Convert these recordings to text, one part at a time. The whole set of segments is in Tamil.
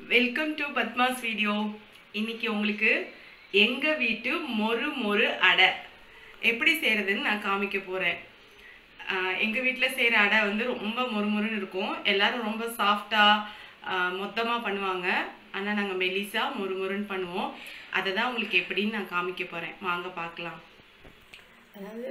வெல்கம் டு பத்மாஸ் வீடியோ இன்னைக்கு உங்களுக்கு எங்க வீட்டு மொறு மொறு அடை எப்படி செய்யறதுன்னு நான் காமிக்க போறேன் ஆஹ் எங்க வீட்டில் செய்கிற அடை வந்து ரொம்ப மொறுமொறுன்னு இருக்கும் எல்லாரும் ரொம்ப சாஃப்டா மொத்தமா பண்ணுவாங்க ஆனா நாங்க மெலிசா மொறுமொறுன்னு பண்ணுவோம் அதை தான் உங்களுக்கு எப்படின்னு நான் காமிக்க போறேன் வாங்க பார்க்கலாம் அதாவது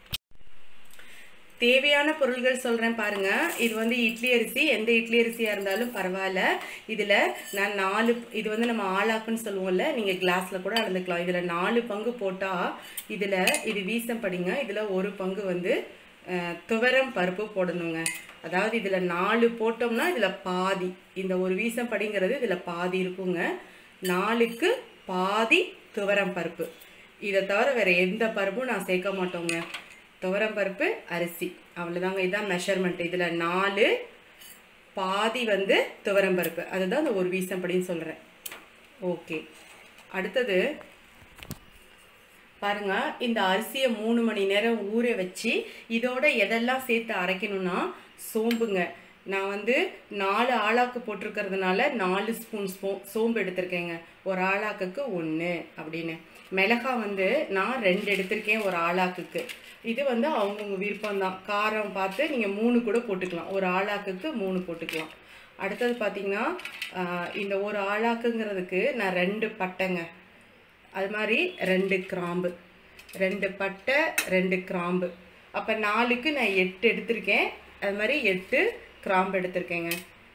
தேவையான பொருள்கள் சொல்கிறேன் பாருங்க இது வந்து இட்லி அரிசி எந்த இட்லி அரிசியாக இருந்தாலும் பரவாயில்ல இதில் நான் நாலு இது வந்து நம்ம ஆளாக்குன்னு சொல்லுவோம்ல நீங்கள் கிளாஸில் கூட அளந்துக்கலாம் இதில் நாலு பங்கு போட்டால் இதில் இது வீசம் படிங்க இதில் ஒரு பங்கு வந்து அஹ், துவரம் பருப்பு போடணுங்க அதாவது இதில் நாலு போட்டோம்னா இதில் பாதி இந்த ஒரு வீசம் படிங்கிறது இதில் பாதி இருக்குங்க நாலுக்கு பாதி துவரம் பருப்பு இதை தவிர வேறு எந்த பருப்பும் நான் சேர்க்க மாட்டோங்க துவரம் பருப்பு அரிசி அவ்வளோதாங்க இதுதான் மெஷர்மெண்ட் இதில் நாலு பாதி வந்து துவரம் பருப்பு அதுதான் அந்த ஒரு வீசம்படின்னு சொல்கிறேன் ஓகே அடுத்தது பாருங்க இந்த அரிசியை மூணு மணி நேரம் ஊற வச்சு இதோட எதெல்லாம் சேர்த்து அரைக்கணும்னா சோம்புங்க நான் வந்து நாலு ஆளாக்கு போட்டிருக்கிறதுனால நாலு ஸ்பூன் ஸ்பூ சோம்பு எடுத்திருக்கேங்க ஒரு ஆளாக்குக்கு ஒன்று அப்படின்னு மிளகாய் வந்து நான் ரெண்டு எடுத்திருக்கேன் ஒரு ஆளாக்குக்கு இது வந்து அவங்கவுங்க விருப்பம்தான் காரம் பார்த்து நீங்கள் மூணு கூட போட்டுக்கலாம் ஒரு ஆளாக்குக்கு மூணு போட்டுக்கலாம் அடுத்தது பார்த்தீங்கன்னா ஆஹ், இந்த ஒரு ஆளாக்குங்கிறதுக்கு நான் ரெண்டு பட்டைங்க அது மாதிரி ரெண்டு கிராம்பு ரெண்டு பட்டை ரெண்டு கிராம்பு அப்போ நாலுக்கு நான் எட்டு எடுத்திருக்கேன் அது மாதிரி எட்டு கிராம்பு எடுத்திருக்கேங்க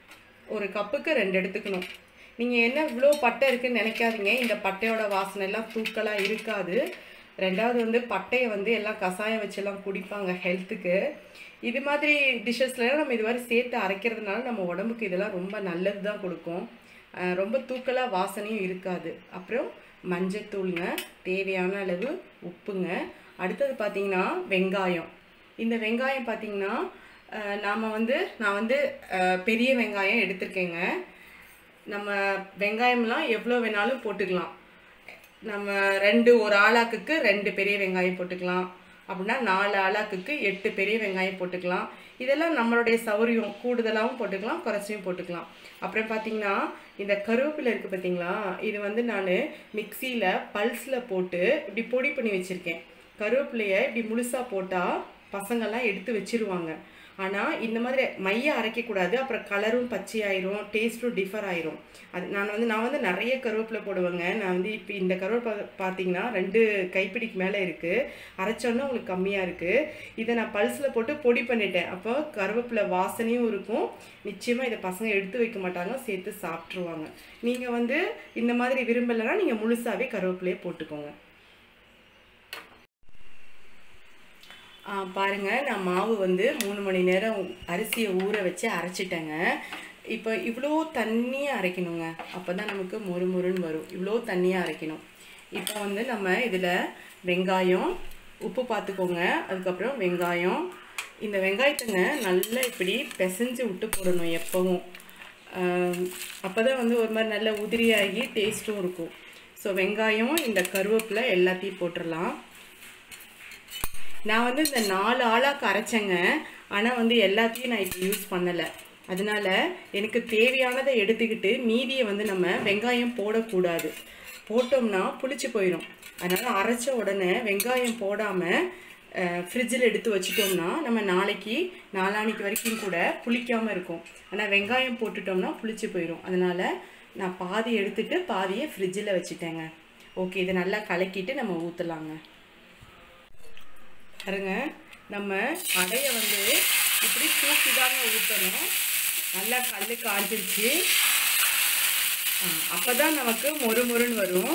ஒரு கப்புக்கு ரெண்டு எடுத்துக்கணும் நீங்கள் என்ன இவ்வளோ பட்டை இருக்குன்னு நினைக்காதீங்க இந்த பட்டையோட வாசனை எல்லாம் தூக்கலாக இருக்காது ரெண்டாவது வந்து பட்டையை வந்து எல்லாம் கஷாயம் வச்செல்லாம் குடிப்பாங்க ஹெல்த்துக்கு இது மாதிரி டிஷ்ஷஸ்லாம் நம்ம இது மாதிரி சேர்த்து அரைக்கிறதுனால நம்ம உடம்புக்கு இதெல்லாம் ரொம்ப நல்லது தான் கொடுக்கும் அஹ் ரொம்ப தூக்கலாக வாசனையும் இருக்காது அப்புறம் மஞ்சத்தூளுங்க தேவையான அளவு உப்புங்க அடுத்தது பார்த்தீங்கன்னா வெங்காயம் இந்த வெங்காயம் பார்த்தீங்கன்னா நாம் வந்து நான் வந்து அஹ், பெரிய வெங்காயம் எடுத்திருக்கேங்க நம்ம வெங்காயம்லாம் எவ்வளோ வேணாலும் போட்டுக்கலாம் நம்ம ரெண்டு ஒரு ஆளாக்குக்கு ரெண்டு பெரிய வெங்காயம் போட்டுக்கலாம் அப்படின்னா நாலு ஆளாக்குக்கு எட்டு பெரிய வெங்காயம் போட்டுக்கலாம் இதெல்லாம் நம்மளுடைய சௌரியம் கூடுதலாகவும் போட்டுக்கலாம் குறைச்சியும் போட்டுக்கலாம் அப்புறம் பார்த்தீங்கன்னா இந்த கருவேப்பிலை இருக்குது பார்த்தீங்களா இது வந்து நான் மிக்சியில் பல்ஸில் போட்டு இப்படி பொடி பண்ணி வச்சுருக்கேன் கருவேப்பிலையை இப்படி முழுசாக போட்டால் பசங்கள்லாம் எடுத்து வச்சிருவாங்க ஆனால் இந்த மாதிரி மைய அரைக்கக்கூடாது அப்புறம் கலரும் பச்சையாயிரும் டேஸ்ட்டும் டிஃபர் ஆயிரும் அது நான் வந்து நான் வந்து நிறைய கருவேப்பிலை போடுவேங்க நான் வந்து இப்போ இந்த கருவேப்பிலை பார்த்தீங்கன்னா ரெண்டு கைப்பிடிக்கு மேலே இருக்குது அரைச்சோன்னா உங்களுக்கு கம்மியாக இருக்குது இதை நான் பல்ஸில் போட்டு பொடி பண்ணிட்டேன் அப்போ கருவேப்பிலை வாசனையும் இருக்கும் நிச்சயமாக இதை பசங்க எடுத்து வைக்க மாட்டாங்க சேர்த்து சாப்பிட்ருவாங்க நீங்கள் வந்து இந்த மாதிரி விரும்பலைன்னா நீங்கள் முழுசாகவே கருவேப்பிலையே போட்டுக்கோங்க ஆ, பாருங்க நான் மாவு வந்து மூணு மணி நேரம் அரிசியை ஊற வச்சு அரைச்சிட்டேங்க இப்போ இவ்வளோ தண்ணியாக அரைக்கணுங்க அப்போ தான் நமக்கு மொறு மொறுன்னு வரும் இவ்வளோ தண்ணியாக அரைக்கணும் இப்போ வந்து நம்ம இதில் வெங்காயம் உப்பு பார்த்துக்கோங்க அதுக்கப்புறம் வெங்காயம் இந்த வெங்காயத்தைங்க நல்லா இப்படி பிசைஞ்சு விட்டு போடணும் எப்பவும் அப்போ தான் வந்து ஒரு மாதிரி நல்ல உதிரியாகி டேஸ்ட்டும் இருக்கும் ஸோ வெங்காயம் இந்த கருவேப்பிலை எல்லாத்தையும் போட்டுடலாம் நான் வந்து இந்த நாலு ஆளாக்கு அரைச்சேங்க ஆனால் வந்து எல்லாத்தையும் நான் இப்போ யூஸ் பண்ணலை அதனால எனக்கு தேவையானதை எடுத்துக்கிட்டு மீதியை வந்து நம்ம வெங்காயம் போடக்கூடாது போட்டோம்னா புளிச்சு போயிடும் அதனால் அரைச்ச உடனே வெங்காயம் போடாமல் ஃப்ரிட்ஜில் எடுத்து வச்சிட்டோம்னா நம்ம நாளைக்கு நாளானைக்கு வரைக்கும் கூட புளிக்காமல் இருக்கும் ஆனால் வெங்காயம் போட்டுட்டோம்னா புளிச்சு போயிடும் அதனால் நான் பாதி எடுத்துட்டு பாதியை ஃப்ரிட்ஜில் வச்சுட்டேங்க ஓகே இதை நல்லா கலக்கிட்டு நம்ம ஊற்றலாங்க பாருங்க நம்ம அடையை வந்து இப்படி தூக்கி தாங்க ஊற்றணும் நல்லா கல் காஞ்சிருச்சு அப்போ தான் நமக்கு மொறு மொறுன்னு வரும்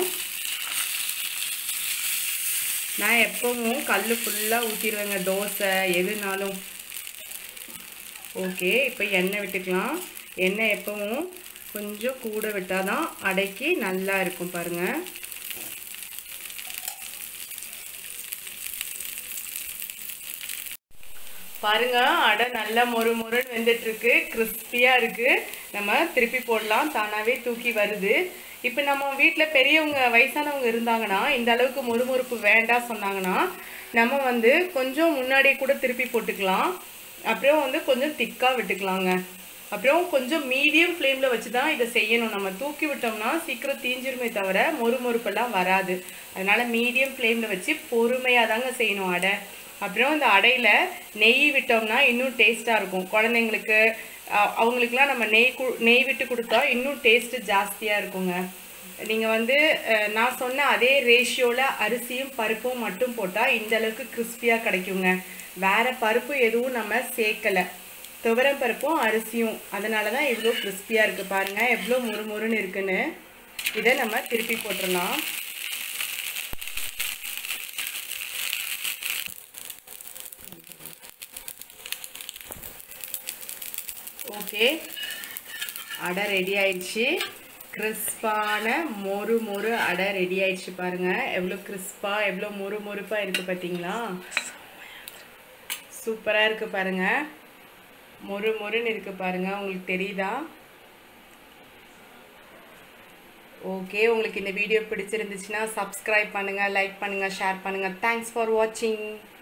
நான் எப்பவும் கல் ஃபுல்லாக ஊற்றிடுவேங்க தோசை எதுனாலும் ஓகே இப்போ எண்ணெய் விட்டுக்கலாம் எண்ணெய் எப்பவும் கொஞ்சம் கூட விட்டால் தான் அடைக்கு நல்லா இருக்கும் பாருங்கள் பாருங்க அடை நல்லா மொறு மொறுன்னு வெந்துட்டு இருக்கு கிறிஸ்பியா இருக்கு நம்ம திருப்பி போடலாம் தானாவே தூக்கி வருது இப்போ நம்ம வீட்டில் பெரியவங்க வயசானவங்க இருந்தாங்கன்னா இந்த அளவுக்கு மொறுமொறுப்பு வேண்டாம் சொன்னாங்கன்னா நம்ம வந்து கொஞ்சம் முன்னாடியே கூட திருப்பி போட்டுக்கலாம் அப்புறம் வந்து கொஞ்சம் திக்காக விட்டுக்கலாங்க அப்புறம் கொஞ்சம் மீடியம் ஃப்ளேமில் வச்சு தான் இதை செய்யணும் நம்ம தூக்கி விட்டோம்னா சீக்கிரம் தீஞ்சிருமே தவிர மொறு மொறுப்பெல்லாம் வராது அதனால மீடியம் ஃப்ளேமில் வச்சு பொறுமையாக தாங்க செய்யணும் அடை அப்புறம் இந்த அடையில் நெய் விட்டோம்னா இன்னும் டேஸ்ட்டாக இருக்கும் குழந்தைங்களுக்கு அஹ், அவங்களுக்குலாம் நம்ம நெய் கு நெய் விட்டு கொடுத்தா இன்னும் டேஸ்ட்டு ஜாஸ்தியாக இருக்குங்க நீங்கள் வந்து அஹ், நான் சொன்ன அதே ரேஷியோவில் அரிசியும் பருப்பும் மட்டும் போட்டால் இந்த அளவுக்கு கிறிஸ்பியாக கிடைக்குங்க வேற பருப்பு எதுவும் நம்ம சேர்க்கலை துவரம் பருப்பும் அரிசியும் அதனால தான் இவ்வளோ கிறிஸ்பியாக இருக்குது பாருங்கள் எவ்வளோ முறுமுறுன்னு இருக்குன்னு இதை நம்ம திருப்பி போட்டுடலாம் ஓகே அடை ரெடி ஆயிடுச்சு கிறிஸ்பான மொறு மொறு அடை ரெடி ஆயிடுச்சு பாருங்க எவ்வளோ கிறிஸ்பாக எவ்வளோ மொறு மொறுப்பாக இருக்குது பார்த்தீங்களா சூப்பராக இருக்குது பாருங்க மொறு மொறுன்னு இருக்குது பாருங்க உங்களுக்கு தெரியுதா ஓகே உங்களுக்கு இந்த வீடியோ பிடிச்சிருந்துச்சுன்னா சப்ஸ்கிரைப் பண்ணுங்கள் லைக் பண்ணுங்கள் ஷேர் பண்ணுங்கள் தேங்க்ஸ் ஃபார் வாட்சிங்